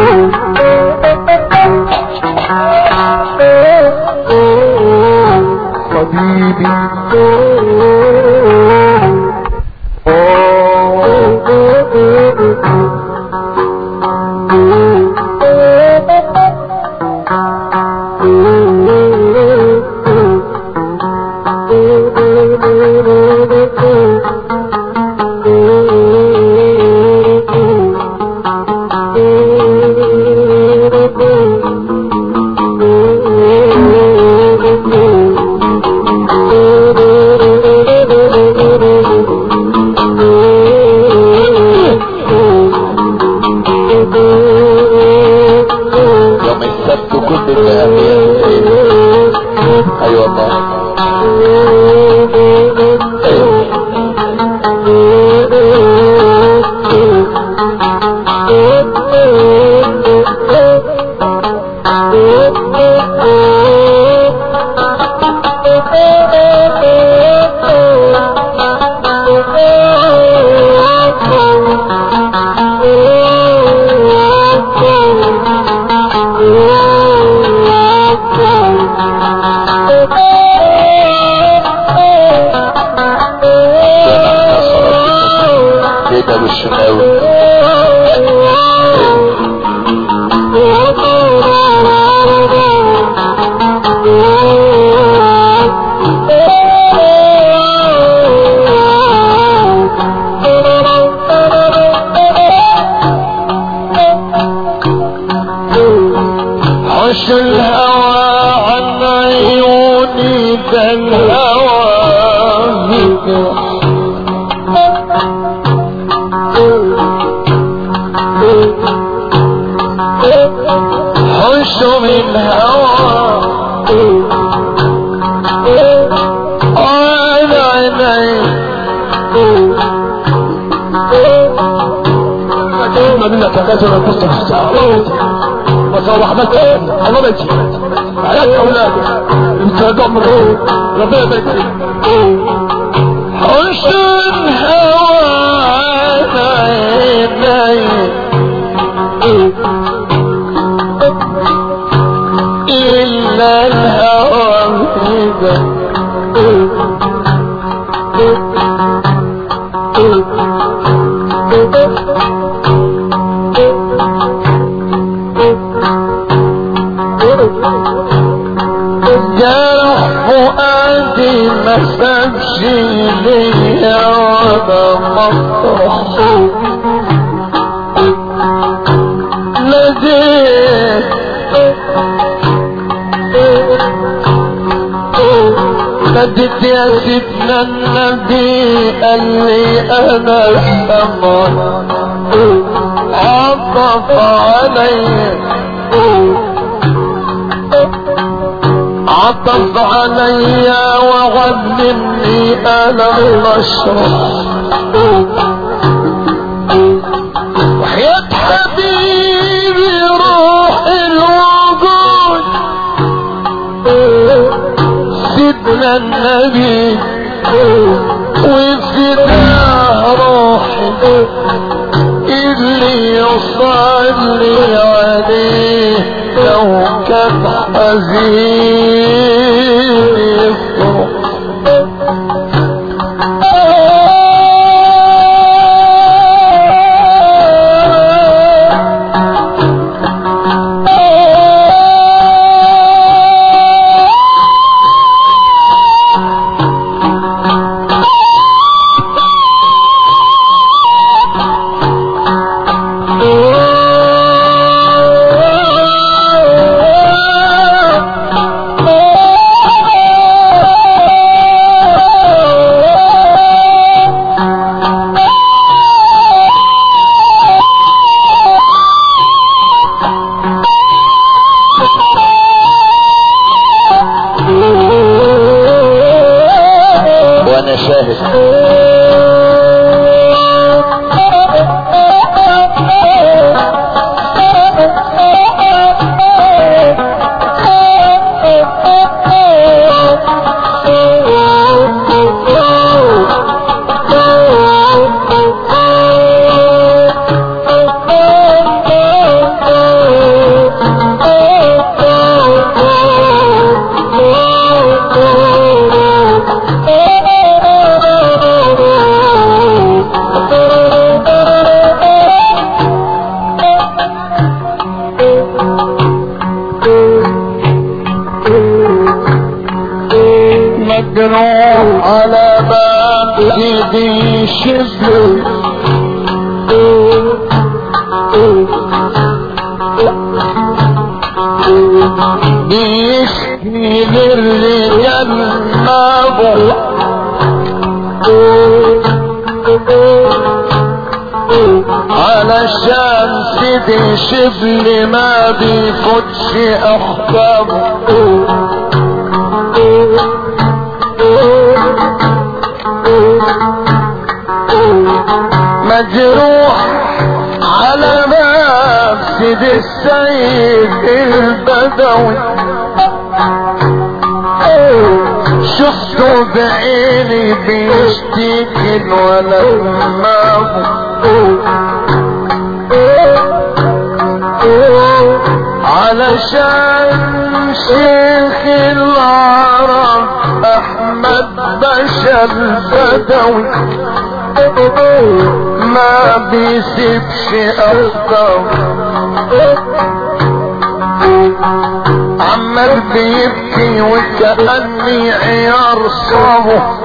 حبيبي يوم السبت كل الأيام أيوة والله كده بالشناوي عش الهوى عن عيوني ده الهوى حشر الهوى على عيني كلمة منك يا غازل انا كنت وصار عملت ايه الله ما يجي عيالك اولادك انت جمر ربنا يبارك فيك حسن الهوى عيني إلا الهوى هدى جرح فؤادي ما سابش ليا ولا مطرح ناديت ناديت يا سيدنا النبي قال لي انا السمر عطف علي عطف علي وعلمني انا المشرح وحياة حبيبي روح الوجود سيدنا النبي وفداه روحي اللي يصلي عليه لو كان حزين يفرح Oh مجروح على باب سيدي شبل بيشكي للرجال ما علشان سيدي شبل ما بيفوتش احبابه مجروح على باب سيدي السيد البدوي شفته بعيني بيشتكي الولد ما علشان شيخ العرب احمد باشا البدوي ما بيسيبش اخطر عمال بيبكي وكأني عيار صابه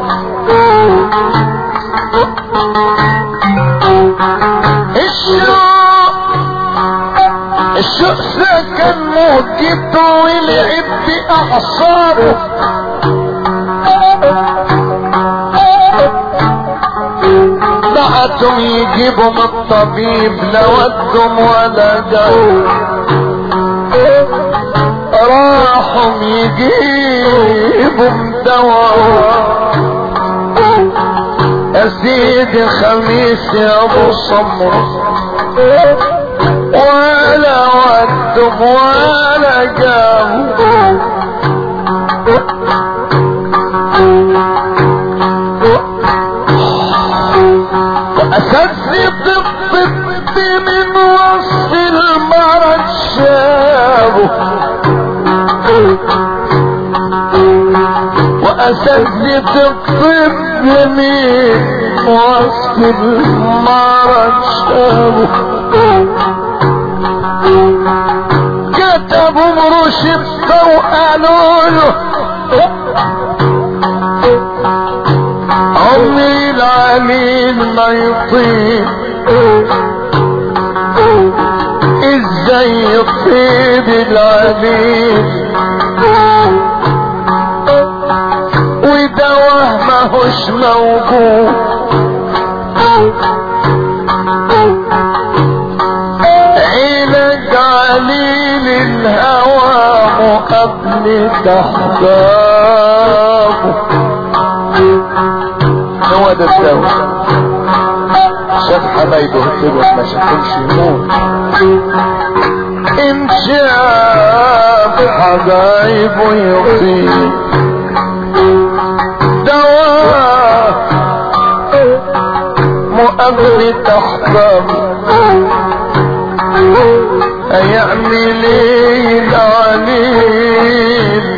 الشوق الشوق سكن موجته ولعب بأعصابه بعتهم يجيبوا من الطبيب لا ودهم ولا جاوا راحوا يجيبوا دواء يا سيدي خميس يا ابو صمر ولا ودهم ولا جابوا واسد الطب من وصف المرض شابه واسد الطب من وصف المرض شابه كتبوا مرشد وقالوا له عمري العليل ما يطيب ازاي يطيب العليل ودواه ماهوش موجود علاج عليل الهوى مقابلة احبابه هو ده الدواء شاف حبايبه طلعوا ما شافهمش يموت ان شاف حبايبه يطيب دواء مقابلة احبابه هيعمل ايه العليل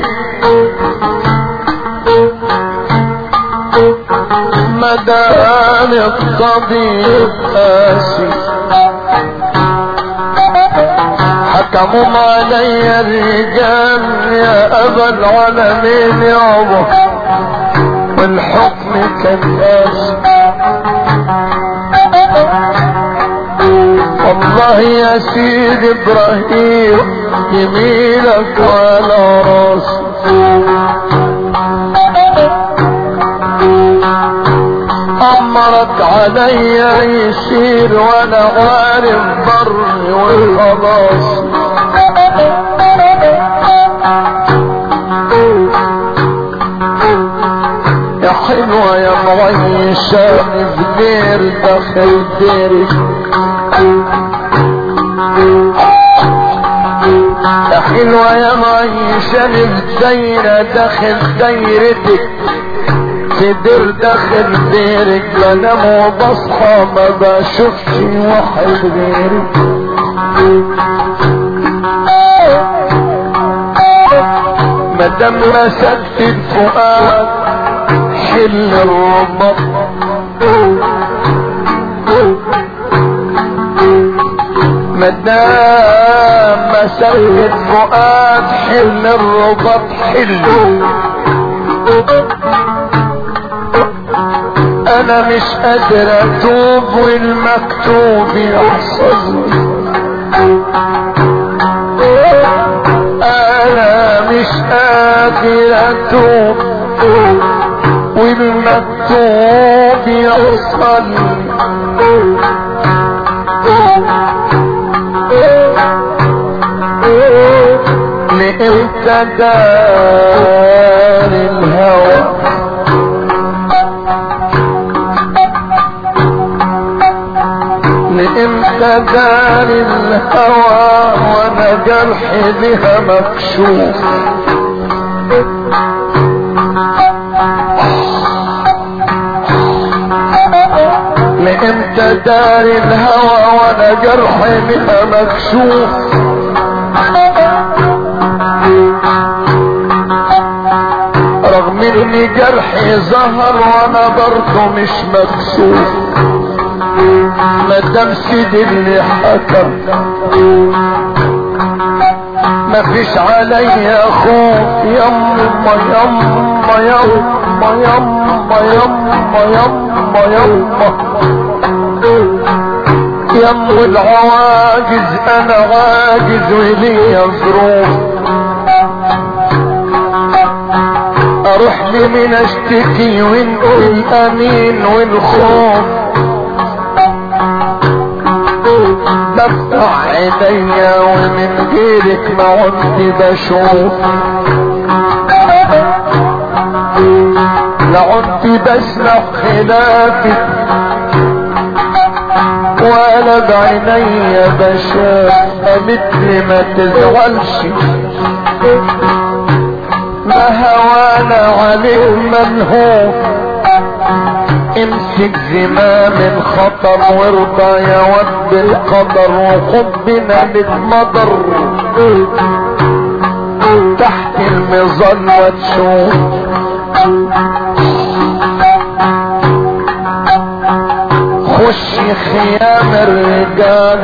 مدام الطبيب قاسي حكموا علي الرجال يا ابا العالمين يابا والحكم كان قاسي والله يا سيد ابراهيم يمينك على راسي امرك علي يسير وانا عارف بري والخلاص يا حلوة يا معيشة في دير داخل ديري يا حلوة يا معيشة في دايرة داخل دايرتك تدير داخل ديرك بنام وبصحى ما بشوفش واحد غيرك مادام مسكت الفؤاد حل الرباط مادام مسكت الفؤاد حل الرباط حل انا مش قادر اتوب والمكتوب يحصل انا مش قادر اتوب والمكتوب يحصل لامتى دار الهوى لامتى دار الهوى وانا جرحي بها مكشوف لامتى دار الهوى وانا جرحي بها مكشوف رغم ان جرحي ظهر وانا برضه مش مكسوف مدام سيدي اللي حكم مفيش عليا خوف يما يما يما يما يما يما يما يم العواجز انا عاجز وليا ظروف اروح لمين اشتكي ونقول امين والخوف بفتح عينيا ومن غيرك ما عدت بشوف لا عدت بسمع خلافك ولا بعينيا بشاف قالت لي ما تزعلش ما هوانا عليه منهوف امسك زمام الخطر وارضى يا ود القدر وحبنا للمضر تحت المظلة تشوف خش خيام الرجال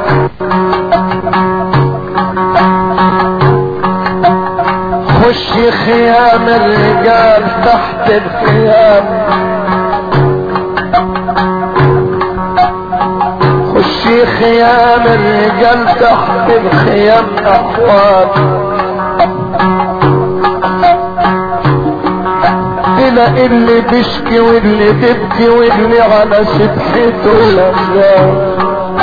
خش خيام الرجال تحت الخيام خشي خيام الرجال تحت الخيام احوال تلاقي اللي بيشكي واللي تبكي واللي على سبحته شغال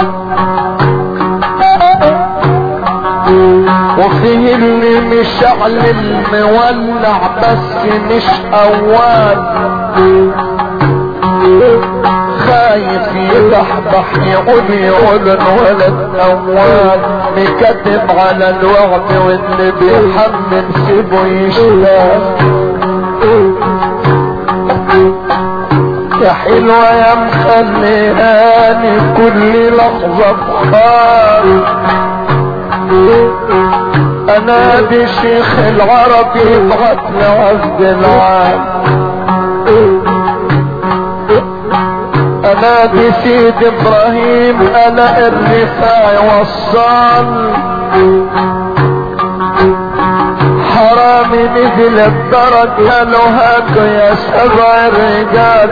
وفيه اللي مشعل المولع بس مش اول خايف يبحبح يقول يقول الولد اول مكتب على الوعد واللي بيحمل سيبه يشتاق يا حلوة يا مخليهاني كل لحظة بخار انا دي شيخ العرب يبعت لعبد العام انا دي سيد ابراهيم انا الرفاع وصال حرامي نزل الدرج قالوا هاتوا يا سبع الرجال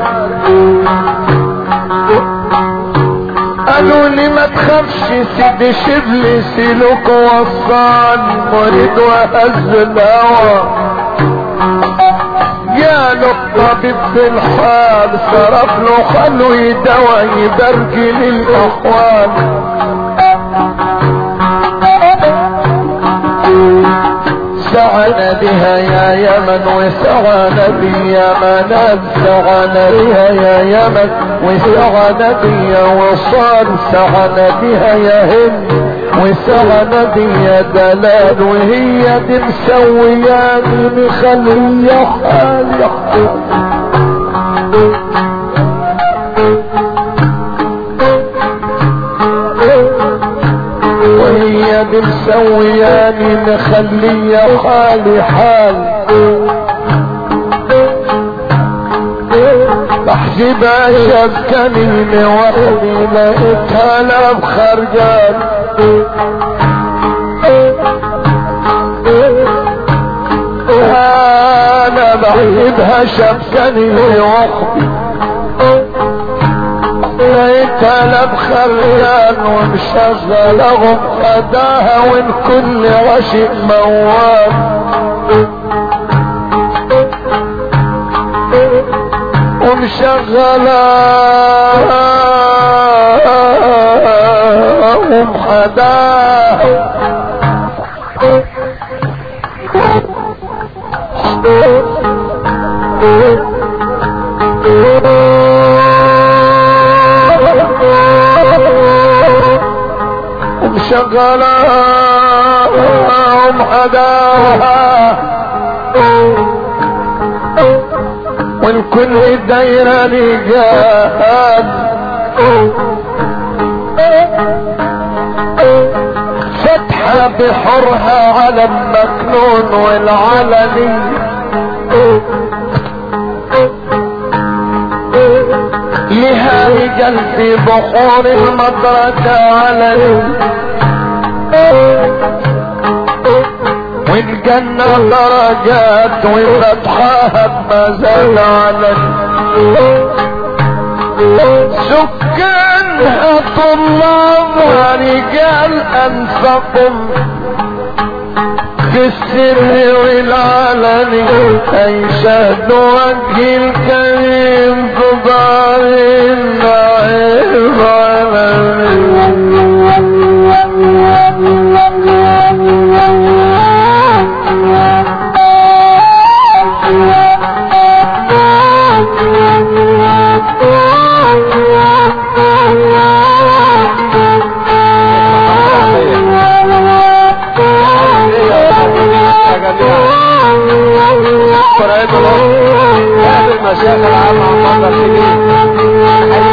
قالوا لي ما تخافش سيدي شبلي سلوك وصال مريد وهز الهوى جاله الطبيب في الحال صرف له خلو يدوى يبرجل الاحوال سعنا بها يا يمن وسعنا باليمن سعنا بها يا يمن وسعنا بيا وصال سعنا بها يا هند وسعنا بيا دلال وهي دي مسوياني مخلية حالي وهي دي مسوياني مخلية حالي حال بحسبها شكني لوحدي لقيتها لا بخرجان انا سايبها شبكني وحدي لقيتها لا بخريان ومشغلهم خداها وان كل عشق موال ومشغلهم خداها ومشغلهم حداها والكل دايرة رجال فتحة بحرها على المكنون والعلني لها رجال في بحور المدركة علني والجنة درجات وفتحها بمزال علني سكانها طلاب ورجال انفقهم في السر والعلن يشهد وجه الكريم في دار النعيم المشايخ العامة عن مصر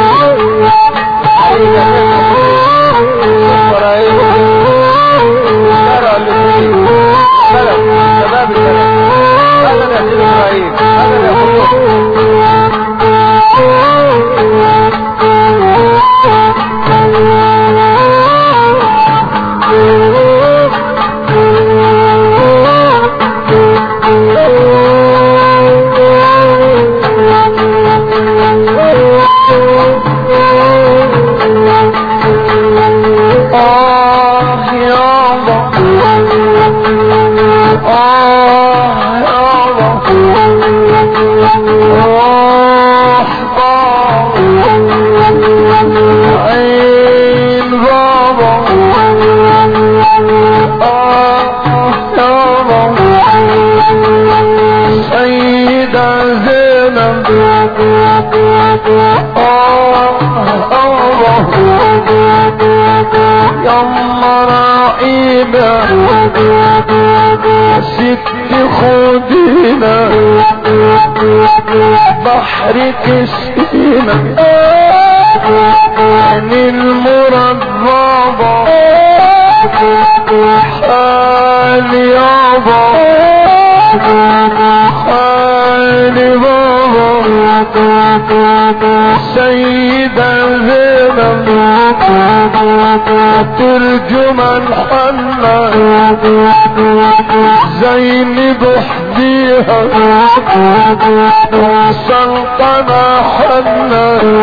آه يا الله آه يا الله روح بابا عين بابا آه يا الله سيدة زينب آه الله يما رعيبة ست خدينا بحر كسينا عن المربابة حال يابا حال بابا سيدة زينب ترجمان حنا زينب احديها سلطنة حنا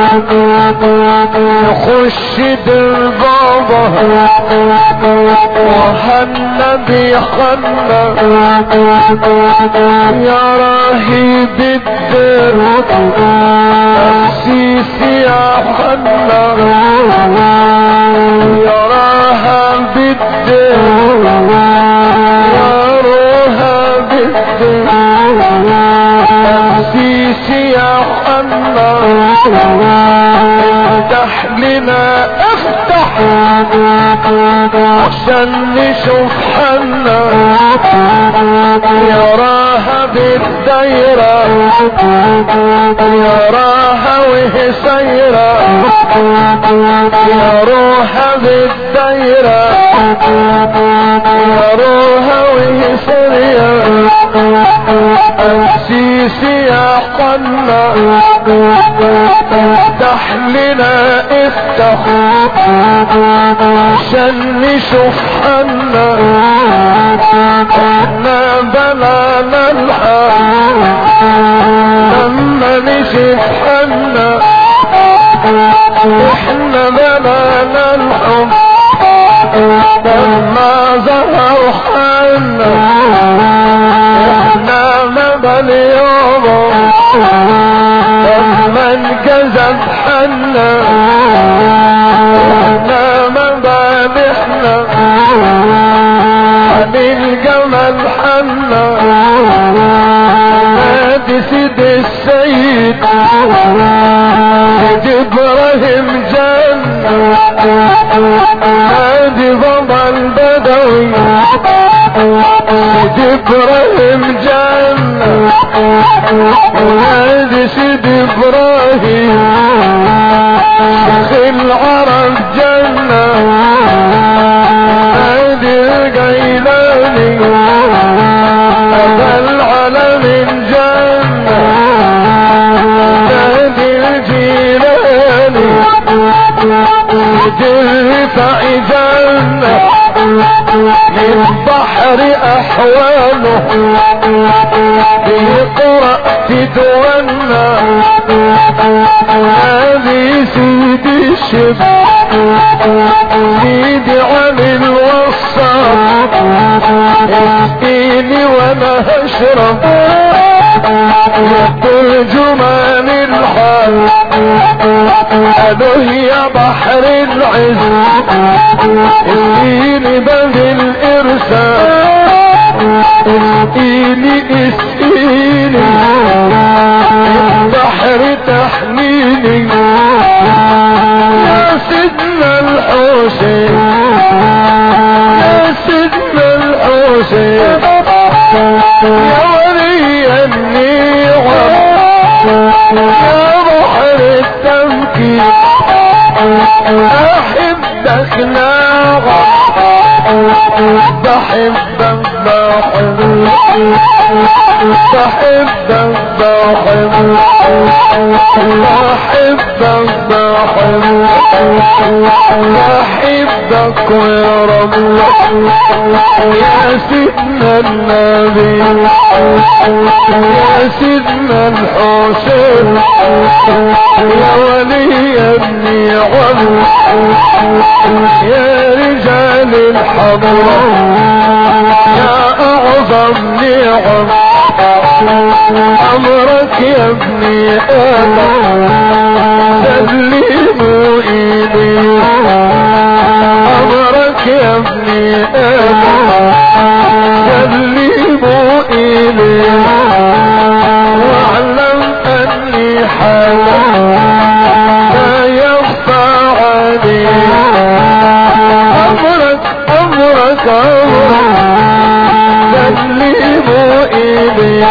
خش بالبابا وحنا بحنا يا راهب الدر سيسي يا حنا يراها بالدر يروها بالدر سيسي يا حنا افتح لنا افتح عشان نشوف حنا يراها بالدايرة يراها وهي سايرة يروها بالدايرة يروها وهي سرية سيسي يا قنا افتح لنا افتح عشان نشوف حنا احنا بلا نلحق كاشف حنا احنا بلانا الحب لما ظهر حنا احنا مبل يوم لما انجذب حنا احنا مبل احنا عن الجمل حنا نادي سيد السيد سيد ابراهيم جنة نادي بابا البدوي سيد ابراهيم جنة نادي سيد ابراهيم شيخ العرب جنة نادي الجيلاني أبا العالم جنة نادي الجيلاني الرفاع جنة من بحر أحواله بيقرأ تتولى هذه سيدي الشب سيدي عن الوصال اسقيني وانا هشرب ترجمان الحال قالوا يا بحر العز اسقيني بدل الارسال اسقيني اسقيني البحر تحميني يا سيدنا الحسين يا سيدنا الحسين يا ولي النعم يا بحر التمكين احبك ناغم بحبك بحبك بحبك بحبك بحبك بحبك يا رب يا سيدنا النبي يا سيدنا الحسين يا ولي النعم يا رجال الحضرة يا اعظم نعم امرك يا ابني ادم سلموا الي امرك يا ابني ادم سلموا الي واعلم اني حالا لا يخفى علي امرك امرك امرك سلموا الي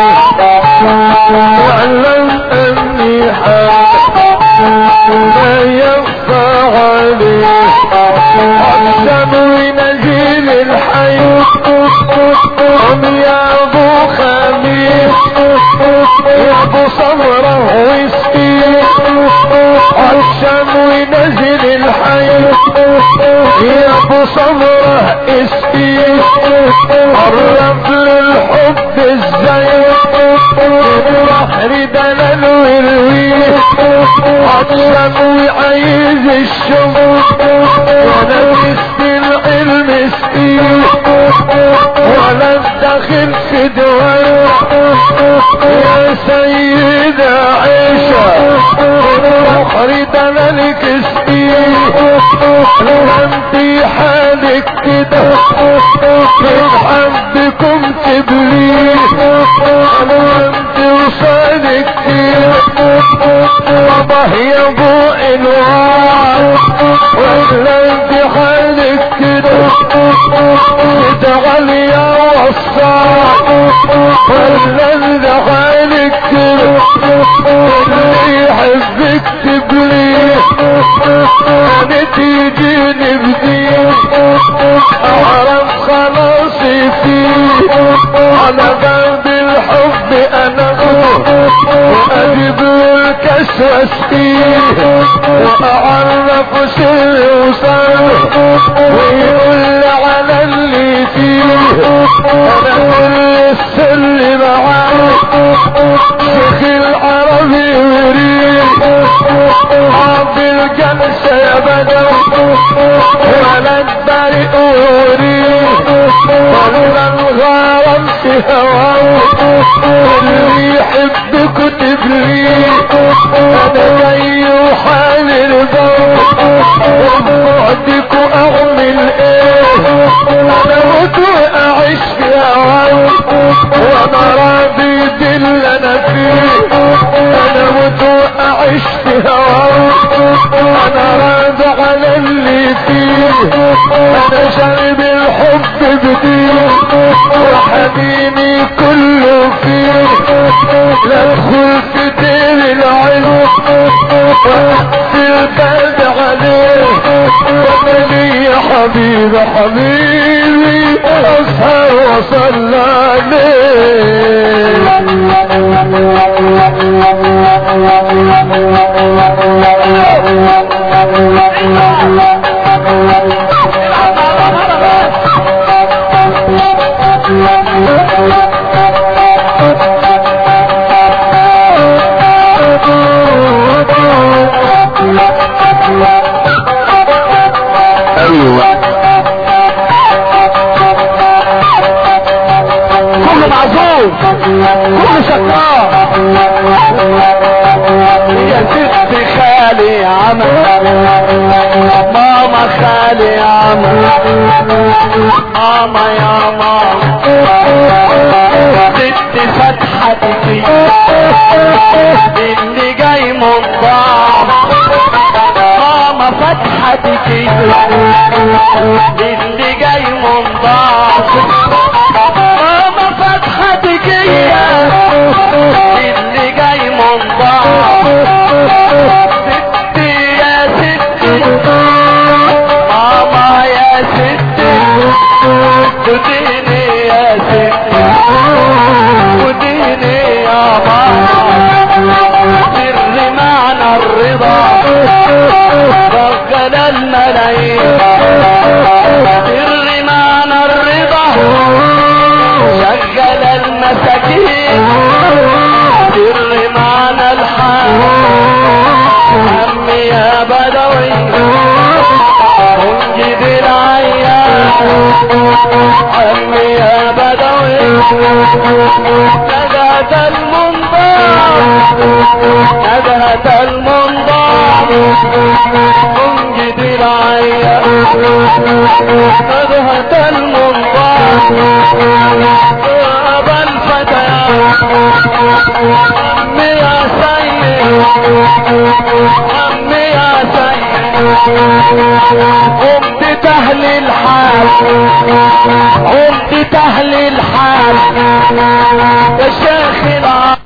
واعلم اني حالا لا يخفى علي قسم ونزيل الحي قم يا ابو خميس يا ابو صبره واسقي قسم ونزل الحي يا ابو صبره اسقي قرب للحب الزين البحر دلل والويل قسم وعايز الشمس وانا كست العلم اسقي ولا الدخل في دوار يا سيدة عيشة البحر دللك اسقي لو انت حالك كده من حبكم تبلي لو انت وصالك كده بابا يا ابو انوار ولا انت حالك كده تعال يا وصال ولا انت حالك كده اللي يحبك تبلي انا تيجيني بدين اعرف خلاصي فيه على باب الحب انا واجيب له الكاس واسقيه واعرف سر وصار ويقول لي على اللي فيه انا كل السر معاه شيخ العربي هواه اللي يحب كتب لي انا جاي وحال رضاه وبعدك اعمل ايه انا موت واعيش في هواه وانا راضي باللي انا فيه انا موت واعيش في هواه انا راضي على اللي فيه انا شارب الحب بديه وحنيني كله فيه لا ادخل في دين العلم في البلد عليه ومني يا حبيبي حبيبي اسهر وصلى ايوه كل معزوم كل شكار يا ست خالي عمل ماما خالي عمل ماما يا ماما ست فتحتي اللي جاي منضام ماما فتحتك اللي جاي منضام ماما فتحتك اللي جاي منضام ستي يا ستي ماما يا ستي خديني يا ستي خديني يا ماما سر معنى الرضا شغل الملايين سر معنى الرضا شغل المساكين سر معنى الحال عمي يا بدوي منجد العيان عمي يا بدوي نجاة المنظار نجاة المنظار منجد العيان نجاة المنظار ابا الفتيات عمي يا سيد عمي يا سيد قمت تهلي الحال قمت تهلي الحال يا شيخ العالم